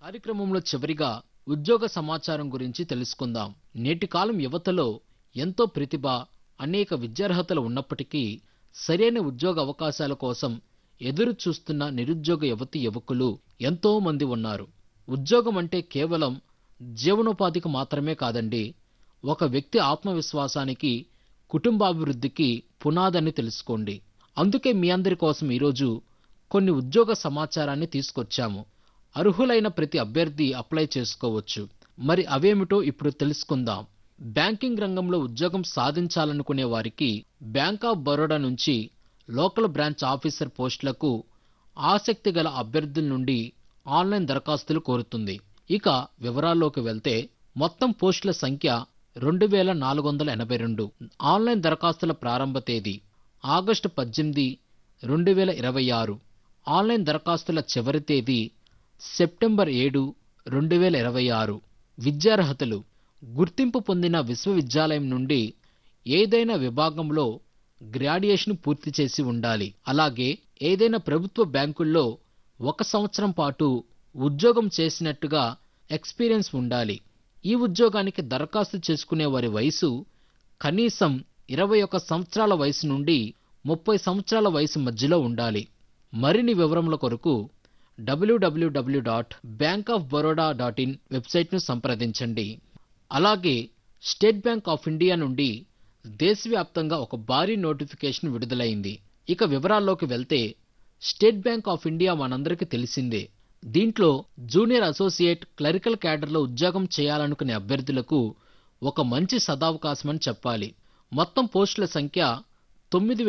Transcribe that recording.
కార్యక్రమంలో చివరిగా ఉద్యోగ సమాచారం గురించి తెలుసుకుందాం నేటి కాలం యువతలో ఎంతో ప్రతిభ అనేక విద్యార్హతలు ఉన్నప్పటికీ సరైన ఉద్యోగ అవకాశాల కోసం ఎదురు చూస్తున్న నిరుద్యోగ యువతి యువకులు ఎంతో మంది ఉన్నారు ఉద్యోగం అంటే కేవలం జీవనోపాధికి మాత్రమే కాదండి ఒక వ్యక్తి ఆత్మవిశ్వాసానికి కుటుంబాభివృద్ధికి పునాదని తెలుసుకోండి అందుకే మీ అందరి కోసం ఈరోజు కొన్ని ఉద్యోగ సమాచారాన్ని తీసుకొచ్చాము అర్హులైన ప్రతి అభ్యర్థి అప్లై చేసుకోవచ్చు మరి అవేమిటో ఇప్పుడు తెలుసుకుందాం బ్యాంకింగ్ రంగంలో ఉద్యోగం సాధించాలనుకునే వారికి బ్యాంక్ ఆఫ్ బరోడా నుంచి లోకల్ బ్రాంచ్ ఆఫీసర్ పోస్టులకు ఆసక్తి గల అభ్యర్థుల నుండి ఆన్లైన్ దరఖాస్తులు కోరుతుంది ఇక వివరాల్లోకి వెళ్తే మొత్తం పోస్టుల సంఖ్య రెండు వేల నాలుగు వందల ఎనభై రెండు ఆన్లైన్ దరఖాస్తుల ప్రారంభ తేదీ ఆగస్టు పద్దెనిమిది రెండు వేల ఇరవై ఆరు ఆన్లైన్ దరఖాస్తుల చివరి తేదీ సెప్టెంబర్ ఏడు రెండు వేల ఇరవై ఆరు విద్యార్హతలు గుర్తింపు పొందిన విశ్వవిద్యాలయం నుండి ఏదైనా విభాగంలో గ్రాడ్యుయేషన్ పూర్తి చేసి ఉండాలి అలాగే ఏదైనా ప్రభుత్వ బ్యాంకుల్లో ఒక సంవత్సరం పాటు ఉద్యోగం చేసినట్టుగా ఎక్స్పీరియన్స్ ఉండాలి ఈ ఉద్యోగానికి దరఖాస్తు చేసుకునే వారి వయసు కనీసం ఇరవై ఒక సంవత్సరాల వయసు నుండి ముప్పై సంవత్సరాల వయసు మధ్యలో ఉండాలి మరిన్ని వివరముల కొరకు డబ్ల్యూడబ్ల్యూడబ్ల్యూ dot bank of Baroda dot in వెబ్సైట్ను సంప్రదించండి అలాగే స్టేట్ బ్యాంక్ ఆఫ్ ఇండియా నుండి దేశవ్యాప్తంగా ఒక భారీ నోటిఫికేషన్ విడుదలైంది ఇక వివరాల్లోకి వెళ్తే స్టేట్ బ్యాంక్ ఆఫ్ ఇండియా మనందరికీ తెలిసిందే దీంట్లో జూనియర్ అసోసియేట్ క్లరికల్ క్యాడర్లో ఉద్యోగం చేయాలనుకునే అభ్యర్థులకు ఒక మంచి సదావకాశమని చెప్పాలి మొత్తం పోస్టుల సంఖ్య తొమ్మిది